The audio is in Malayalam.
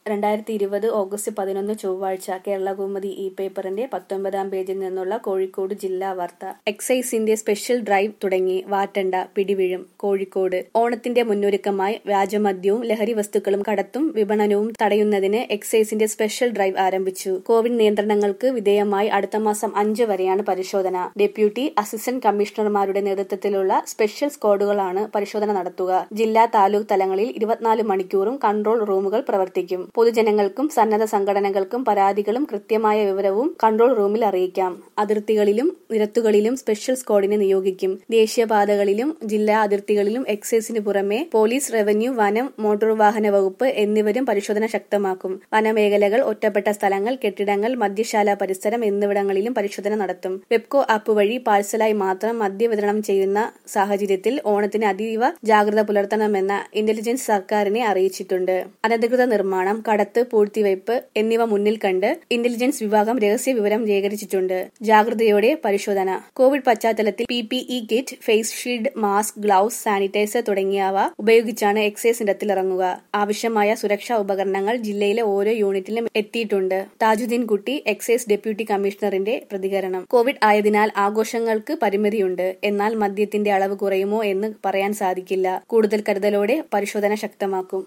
രണ്ടായിരത്തി ഇരുപത് ഓഗസ്റ്റ് പതിനൊന്ന് ചൊവ്വാഴ്ച കേരളകൗമുദി ഇ പേപ്പറിന്റെ പത്തൊൻപതാം പേജിൽ നിന്നുള്ള കോഴിക്കോട് ജില്ലാ വാർത്ത എക്സൈസിന്റെ സ്പെഷ്യൽ ഡ്രൈവ് തുടങ്ങി വാറ്റണ്ട പിടിവീഴും കോഴിക്കോട് ഓണത്തിന്റെ മുന്നൊരുക്കമായി വ്യാജമദ്യവും ലഹരി വസ്തുക്കളും കടത്തും വിപണനവും തടയുന്നതിന് എക്സൈസിന്റെ സ്പെഷ്യൽ ഡ്രൈവ് ആരംഭിച്ചു കോവിഡ് നിയന്ത്രണങ്ങൾക്ക് വിധേയമായി അടുത്ത മാസം അഞ്ച് വരെയാണ് പരിശോധന ഡെപ്യൂട്ടി അസിസ്റ്റന്റ് കമ്മീഷണർമാരുടെ നേതൃത്വത്തിലുള്ള സ്പെഷ്യൽ സ്ക്വാഡുകളാണ് പരിശോധന നടത്തുക ജില്ലാ താലൂക്ക് തലങ്ങളിൽ ഇരുപത്തിനാല് മണിക്കൂറും കൺട്രോൾ റൂമുകൾ പ്രവർത്തിക്കും പൊതുജനങ്ങൾക്കും സന്നദ്ധ സംഘടനകൾക്കും പരാതികളും കൃത്യമായ വിവരവും കൺട്രോൾ റൂമിൽ അറിയിക്കാം അതിർത്തികളിലും നിരത്തുകളിലും സ്പെഷ്യൽ സ്ക്വാഡിനെ നിയോഗിക്കും ദേശീയപാതകളിലും ജില്ലാ അതിർത്തികളിലും എക്സൈസിന് പുറമെ പോലീസ് റവന്യൂ വനം മോട്ടോർ വാഹന വകുപ്പ് എന്നിവരും പരിശോധന ശക്തമാക്കും വനമേഖലകൾ ഒറ്റപ്പെട്ട സ്ഥലങ്ങൾ കെട്ടിടങ്ങൾ മദ്യശാല പരിസരം എന്നിവിടങ്ങളിലും പരിശോധന നടത്തും വെബ്കോ ആപ്പ് വഴി പാഴ്സലായി മാത്രം മദ്യ വിതരണം ചെയ്യുന്ന സാഹചര്യത്തിൽ ഓണത്തിന് അതീവ ജാഗ്രത പുലർത്തണമെന്ന ഇന്റലിജൻസ് സർക്കാരിനെ അറിയിച്ചിട്ടുണ്ട് അനധികൃത നിർമ്മാണം കടത്ത് പൂഴ്ത്തിവയ്പ് എന്നിവ മുന്നിൽ കണ്ട് ഇന്റലിജൻസ് വിഭാഗം രഹസ്യ വിവരം ശേഖരിച്ചിട്ടുണ്ട് ജാഗ്രതയോടെ പരിശോധന കോവിഡ് പശ്ചാത്തലത്തിൽ P P E kit face shield mask gloves sanitiser തുടങ്ങിയവ ഉപയോഗിച്ചാണ് എക്സൈസ് ഇറങ്ങുക ആവശ്യമായ സുരക്ഷാ ഉപകരണങ്ങൾ ജില്ലയിലെ ഓരോ യൂണിറ്റിലും എത്തിയിട്ടുണ്ട് താജുദ്ദീൻ കുട്ടി എക്സൈസ് ഡെപ്യൂട്ടി കമ്മീഷണറിന്റെ പ്രതികരണം കോവിഡ് ആയതിനാൽ ആഘോഷങ്ങൾക്ക് പരിമിതിയുണ്ട് എന്നാൽ മദ്യത്തിന്റെ അളവ് കുറയുമോ എന്ന് പറയാൻ സാധിക്കില്ല കൂടുതൽ കരുതലോടെ പരിശോധന ശക്തമാക്കും